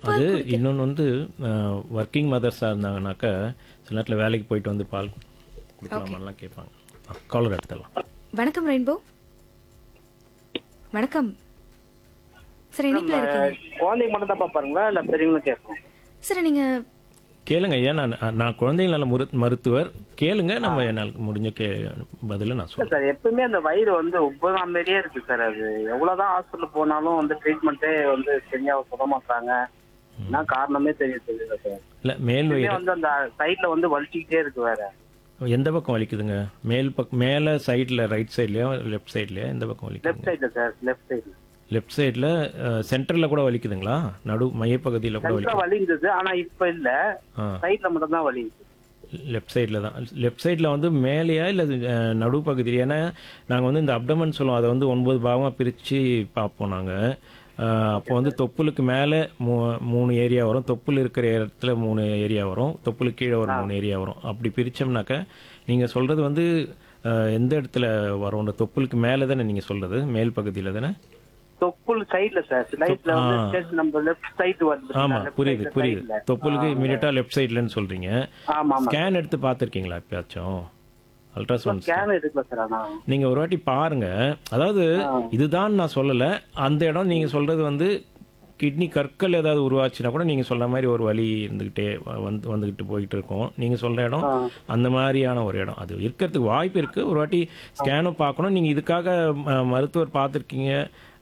தாய்ப்பால் அது குடிக்க- இன்னொன்று வந்து ஒர்க்கிங் மதர்ஸாக இருந்தாங்கனாக்கா சில நேரத்தில் வேலைக்கு போயிட்டு வந்து பால் குடிக்கலாமான்லாம் கேட்பாங்க காலர் எடுத்துடலாம் வணக்கம் ரெயின்போ வணக்கம் சார் இணைப்பில் இருக்கீங்க குழந்தைங்க மட்டும் தான் பாப்பாருங்களா இல்ல பெரியவங்களும் கேட்கும் சார் நீங்க கேளுங்க ஐயா நான் நான் குழந்தைகள் நல மரு மருத்துவர் கேளுங்க நம்ம என்னால் முடிஞ்ச கே பதில நான் இல்ல சொல்றேன் சார் எப்பவுமே அந்த வயிறு வந்து உப்பதாம் மாதிரியே இருக்கு சார் அது எவ்வளவுதான் ஹாஸ்பிட்டல் போனாலும் வந்து ட்ரீட்மெண்ட்டே வந்து சரியா சொல்ல மாட்டாங்க என்ன காரணமே தெரிய தெரியல சார் இல்லை மேல் இதுவே வயிறு வந்து அந்த சைட்ல வந்து வலிச்சுக்கிட்டே இருக்கு வேற எந்த பக்கம் வலிக்குதுங்க மேல் பக் மேலே சைடில் ரைட் சைட்லையோ லெஃப்ட் சைட்லையோ எந்த பக்கம் லெஃப்ட் வலிக்குதுங்க சைட்ல சார் லெஃப்ட் சைடு லெஃப்ட் சைடில் சென்டரில் கூட வலிக்குதுங்களா நடு மையப்பகுதியில் கூட சென்டரா வலிக்குது வலி இருந்தது ஆனா இப்ப இல்ல ஆ சைட்ல மட்டும் தான் வலி இருக்கு லெஃப்ட் சைடில் தான் லெஃப்ட் சைடில் வந்து மேலேயா இல்லை நடுப்பகுதி ஏன்னா நாங்கள் வந்து இந்த அப்டமன் சொல்லுவோம் அதை வந்து ஒன்பது பாகமாக பிரித்து பார்ப்போம் நாங்கள் அப்போ வந்து தொப்புளுக்கு மேலே மூ மூணு ஏரியா வரும் தொப்புள் இருக்கிற இடத்துல மூணு ஏரியா வரும் தொப்புளுக்கு கீழே ஒரு மூணு ஏரியா வரும் அப்படி பிரித்தோம்னாக்க நீங்கள் சொல்கிறது வந்து அஹ், எந்த இடத்துல வரும் இந்த தொப்புளுக்கு மேலே தானே நீங்கள் சொல்கிறது மேல் பகுதியில் தானே தொப்புள் சைடுல சார் ஸ்லைட்ல வந்து just நம்ம லெஃப்ட் சைடு வந்து ஆமாம் left புரியுது side புரியுது side ல. தொப்புளுக்கு இமீடியட்டாக லெஃப்ட் சைட்லன்னு சொல்கிறீங்க ஆமா ஆமா ஸ்கேன் எடுத்து பார்த்துருக்கீங்களா எப்பயாச்சும் அல்ட்ராசவுண்ட் ஸ்கேன் எடுக்கல சார் ஆனா நீங்க ஒரு வாட்டி பாருங்க அதாவது இதுதான் நான் சொல்லல அந்த இடம் நீங்க சொல்றது வந்து கிட்னி கற்கள் ஏதாவது உருவாச்சுன்னா கூட நீங்க சொல்ற மாதிரி ஒரு வலி இருந்துகிட்டே வ- வந்து வந்துகிட்டு போயிட்டு இருக்கும் நீங்க சொல்ற இடம் அந்த மாதிரியான ஒரு இடம் அது இருக்கிறதுக்கு வாய்ப்பு இருக்கு ஒரு வாட்டி ஸ்கேனும் பார்க்கணும் நீங்க இதுக்காக ம- மருத்துவர் பார்த்துருக்கீங்க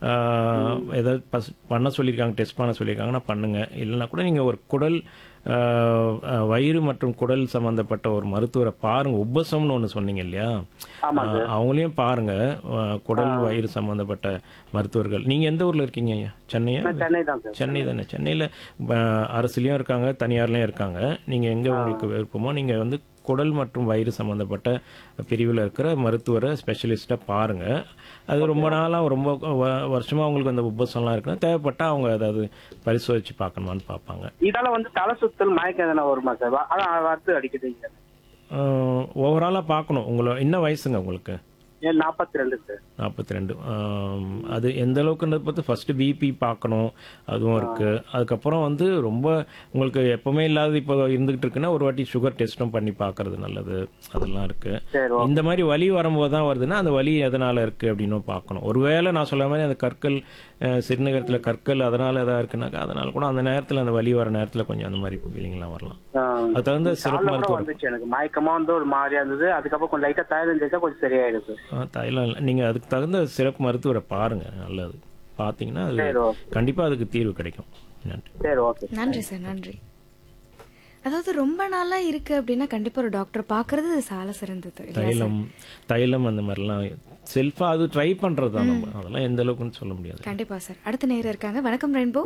ஏதாவது பஸ் பண்ண சொல்லியிருக்காங்க டெஸ்ட் பண்ண சொல்லியிருக்காங்கன்னா பண்ணுங்க இல்லைன்னா கூட நீங்க ஒரு குடல் ஆஹ், ஆஹ், வயிறு மற்றும் குடல் சம்பந்தப்பட்ட ஒரு மருத்துவரை பாருங்க உபசம்னு ஒன்று சொன்னீங்க இல்லையா ஆமாங்க. ஆஹ், அவங்களையும் பாருங்க ஆஹ், குடல் வயிறு சம்பந்தப்பட்ட மருத்துவர்கள் நீங்க எந்த ஊர்ல இருக்கீங்க ஐயா சென்னையா நான் சென்னை தான் சார் சென்னை தானே சென்னையில் அரசுலையும் இருக்காங்க தனியார்லையும் இருக்காங்க நீங்கள் எங்கே உங்களுக்கு விருப்பமோ நீங்கள் வந்து குடல் மற்றும் வயிறு சம்மந்தப்பட்ட பிரிவில் இருக்கிற மருத்துவரை ஸ்பெஷலிஸ்ட்டாக பாருங்கள் அது ரொம்ப நாளாக ரொம்ப வ- வருஷமா அவங்களுக்கு அந்த உபசம்லாம் இருக்குன்னா தேவைப்பட்டால் அவங்க அதாவது பரிசோதிச்சு பார்க்கணுமான்னு பார்ப்பாங்க இதால வந்து தலை சுத்தல் மயக்கம் எதனா வருமா சார் வ- அதான் வருது அடிக்குதுங்க ஓவராலாக பார்க்கணும் உங்களை என்ன வயசுங்க உங்களுக்கு ஏன் நாற்பத்தி ரெண்டு சார் நாற்பத்தி ரெண்டு அது எந்த அளவுக்குன்றது பார்த்து ஃபர்ஸ்ட் பிபி பார்க்கணும் அதுவும் இருக்கு அதுக்கப்புறம் வந்து ரொம்ப உங்களுக்கு எப்பவுமே இல்லாத இப்போ இருந்துகிட்டு இருக்குன்னா ஒரு வாட்டி சுகர் டெஸ்ட்டும் பண்ணி பார்க்கறது நல்லது அதெல்லாம் இருக்கு சரி ஓகே இந்த மாதிரி வலி வரும்போது தான் வருதுன்னா அந்த வலி எதனால இருக்கு அப்படின்னு பார்க்கணும் ஒருவேளை நான் சொல்ல மாதிரி அந்த கற்கள் அஹ், சிறுநீரகத்தில் கற்கள் அதனால எதா இருக்குனாக்கா அதனால கூட அந்த நேரத்தில் அந்த வலி வர நேரத்தில் கொஞ்சம் அந்த மாதிரி ஃபீலிங்லாம் வரலாம் அது தகுந்த சிறப்பு காலைல கூட மருத்துவர் வந்துச்சு எனக்கு மயக்கமா வந்து ஒரு மாதிரியா இருந்தது அதுக்கப்புறம் கொஞ்சம் லைட்டா தைலம் தேய்ச்சா கொஞ்சம் சரியாயிடுது ஆ, தைலம் இல்லை. நீங்க அதுக்கு தகுந்த சிறப்பு மருத்துவரை பாருங்க நல்லது பார்த்தீங்கன்னா அது சரி ஓகே கண்டிப்பா அதுக்கு தீர்வு கிடைக்கும் நன்றி சரி ஓகே நன்றி சார் நன்றி அதாவது ரொம்ப நாளா இருக்கு அப்படின்னா கண்டிப்பா ஒரு டாக்டர் பாக்குறது சால சிறந்தது இல்லையா சார்? தைலம் தைலம் அந்த மாதிரிலாம் செல்ஃபா அது ட்ரை பண்றது தான் நம்ம அதெல்லாம் எந்த அளவுக்குன்னு சொல்ல முடியாது கண்டிப்பா சார் அடுத்த நேரம் இருக்காங்க வணக்கம் ரெயின்போ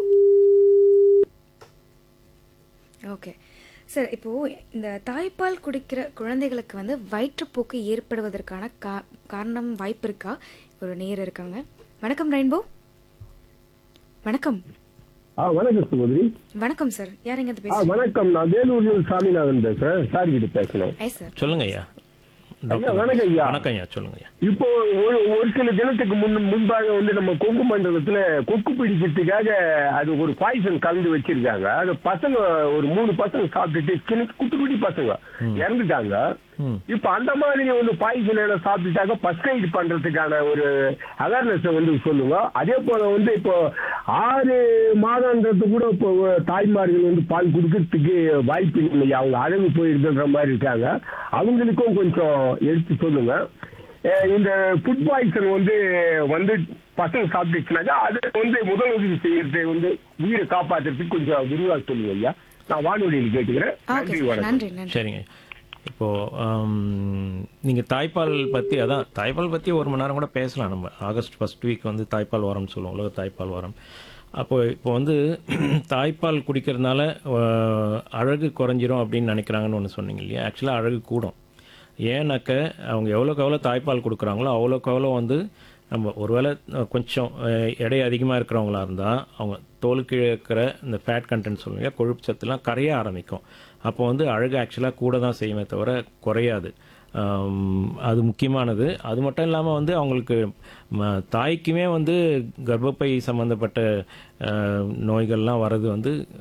ஓகே சார் இப்போ இந்த தாய்ப்பால் குடிக்கிற குழந்தைகளுக்கு வந்து வயிற்றுப்போக்கு ஏற்படுவதற்கான கா- காரணம் வாய்ப்பு இருக்கா ஒரு நேர் இருக்காங்க வணக்கம் ரெயின்போ வணக்கம் ஆ வணக்கம் சகோதரி வணக்கம் சார் யார் எங்க ஆ பேசுறீங்க வணக்கம் நான் வேலூர்ல சாமிநாதன் பேசுறேன் சார் கிட்ட பேசுறேன் ஐ சார் சொல்லுங்க ஐயா ஐயா, வணக்கம் ஐயா. வணக்கம் ஐயா சொல்லுங்க ஐயா இப்போ ஒரு ஒரு சில தினத்துக்கு முன் முன்பாக வந்து நம்ம கொங்கு மண்டலத்துல கொக்கு பிடிக்கிறதுக்காக அது ஒரு பாய்சன் கலந்து வச்சிருக்காங்க அது பசங்க ஒரு மூணு பசங்க சாப்பிட்டுட்டு சின்ன குட்டி குட்டி பசங்க இறந்துட்டாங்க ம். இப்ப அந்த மாதிரி வந்து பாய்சன் எல்லாம் சாப்பிட்டுட்டாக்க ஃபர்ஸ்ட் எய்ட் பண்றதுக்கான ஒரு அவேர்னஸ் வந்து சொல்லுங்க அதே போல வந்து இப்போ ஆறு மாதம்ன்றது கூட இப்போ தாய்மார்கள் வந்து பால் கொடுக்கறதுக்கு வாய்ப்பு இல்லை அவங்க அழகு போயிருதுன்ற மாதிரி இருக்காங்க அவங்களுக்கும் கொஞ்சம் எடுத்து சொல்லுங்க அஹ் இந்த ஃபுட் பாய்சன் வந்து வந்து பசங்க சாப்பிட்டுச்சுனாக்கா அது வந்து முதலுதவி செய்யறது வந்து உயிரை காப்பாத்துறதுக்கு கொஞ்சம் விரிவாக சொல்லுங்க ஐயா நான் வானொலியில் கேட்டுக்கிறேன் ஓகே நன்றி சார் வணக்கம் நன்றி நன்றி சரிங்க இப்போ ஆம், நீங்க தாய்ப்பால் பத்தி அதான் தாய்ப்பால் பத்தி ஒரு மணி நேரம் கூட பேசலாம் நம்ம ஆகஸ்ட் ஃபர்ஸ்ட் வீக் வந்து தாய்ப்பால் வாரம் சொல்லுவோம் உலக தாய்ப்பால் வாரம் அப்போ இப்போ வந்து தாய்ப்பால் குடிக்கிறதுனால அஹ், அழகு குறைஞ்சிரும் அப்படின்னு நினைக்கிறாங்கன்னு ஒன்று சொன்னீங்க இல்லையா ஆக்சுவலாக அழகு கூடும் ஏன்னாக்க அவங்க எவ்வளோக்கு எவ்வளோ தாய்ப்பால் கொடுக்குறாங்களோ அவ்வளோக்கு எவ்வளோ வந்து நம்ம ஒருவேளை அஹ், கொஞ்சம் அஹ், எடை அதிகமாக இருக்கிறவங்களா இருந்தால் அவங்க தோலுக்கு இருக்கிற இந்த ஃபேட் கண்டென்ட் சொல்லுங்க கொழுப்பு சத்துலாம் கரைய ஆரம்பிக்கும் அப்போ வந்து அழகு ஆக்சுவலாக கூட தான் செய்யுமே தவிர குறையாது ஆம், அது முக்கியமானது அது மட்டும் இல்லாமல் வந்து அவங்களுக்கு ம- தாய்க்குமே வந்து கர்ப்பப்பை சம்மந்தப்பட்ட அஹ், நோய்கள்லாம் வர்றது வந்து